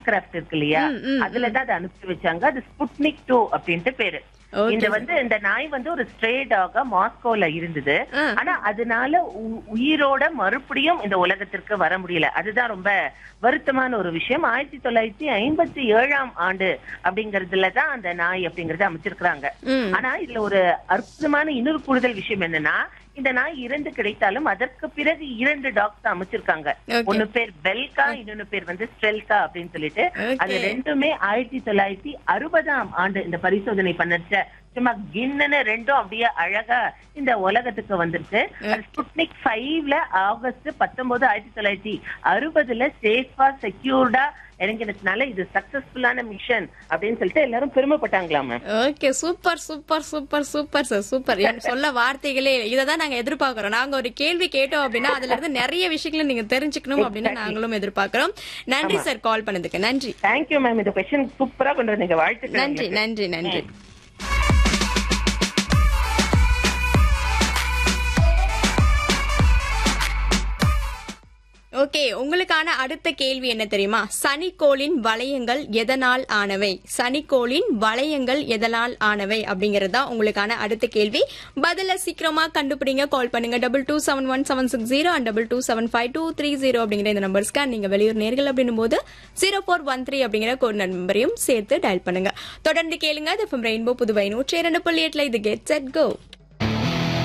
Craft இருக்கு இல்லையா ம், ம், அதுலதான் அதை அனுப்பிச்சு வச்சாங்க அது ஸ்புட்னிக் டூ அப்படின்ட்டு பேரு Okay, இந்த வந்து இந்த நாய் வந்து ஒரு ஸ்ட்ரே டாகா மாஸ்கோல இருந்தது ஆ. ஆனா அதனால உ- உயிரோட மறுபடியும் இந்த உலகத்திற்கு வர முடியல அதுதான் ரொம்ப வருத்தமான ஒரு விஷயம் ஆயிரத்தி தொள்ளாயிரத்தி ஐம்பத்தி ஏழாம் ஆண்டு அப்படிங்கறதுல தான் அந்த நாய் அப்படிங்கறத அமைச்சிருக்கிறாங்க ம். ஆனா இதுல ஒரு அற்புதமான இன்னொரு கூடுதல் விஷயம் என்னன்னா இந்த நாய் இறந்து கிடைத்தாலும் அதற்கு பிறகு இரண்டு டாக்ஸ் அமைச்சிருக்காங்க Okay. ஒன்னு பேர் பெல்கா இன்னொன்னு பேர் வந்து ஸ்ட்ரெல்கா அப்படின்னு சொல்லிட்டு அது Okay. ரெண்டுமே ஆயிரத்தி தொள்ளாயிரத்தி அறுபதாம் ஆண்டு இந்த பரிசோதனை பண்ணச்ச சும்மா கின்னன்னு ரெண்டும் அப்படியே அழகா இந்த உலகத்துக்கு வந்திருக்கு அது ஸ்புட்னிக் ஃபைவ்ல ஆகஸ்ட் பத்தொன்பது ஆயிரத்தி தொள்ளாயிரத்தி அறுபதுல சேஃபா செக்யூர்டா இறங்கினதுனால இது சக்சஸ்ஃபுல்லான மிஷன் அப்படின்னு சொல்லிட்டு எல்லாரும் பெருமைப்பட்டாங்களாம் okay super super super super sir super எனக்கு சொல்ல வார்த்தைகளே இதை தான் நாங்க எதிர்பார்க்கிறோம் நாங்க ஒரு கேள்வி கேட்டோம் அப்படின்னா அதுல இருந்து நிறைய விஷயங்களை நீங்க தெரிஞ்சுக்கணும் அப்படின்னு நாங்களும் எதிர்பார்க்கிறோம் நன்றி சார் கால் பண்ணதுக்கு நன்றி தேங்க்யூ மேம் இந்த கொஸ்டின் சூப்பரா கொண்டு வந்தீங்க வாழ்த்துக்கள் நன்றி உங்களுக்கு. நன்றி நன்றி ஓகே உங்களுக்கான அடுத்த கேள்வி என்ன தெரியுமா சனிக்கோளின் வளையங்கள் எதனால் ஆனவை சனிக்கோளின் வளையங்கள் எதனால் ஆனவை அப்படிங்கறது தான் உங்களுக்கான அடுத்த கேள்வி பதில சீக்கிரமா கண்டுபிடிங்க கால் பண்ணுங்க double two seven one seven six zero and double two seven five two three zero அப்படிங்கிற இந்த நம்பர்ஸ்க்கு நீங்க வெளியூர் நேர்கள் அப்படின்னும் போது ஜீரோ ஃபோர் ஒன் த்ரீ அப்படிங்கிற கோட் நம்பரையும் சேர்த்து டயல் பண்ணுங்க தொடர்ந்து கேளுங்க இது ரெயின்போ புதுவை நூற்றி இரண்டு புள்ளி எட்டுல இது கெட் செட் கோ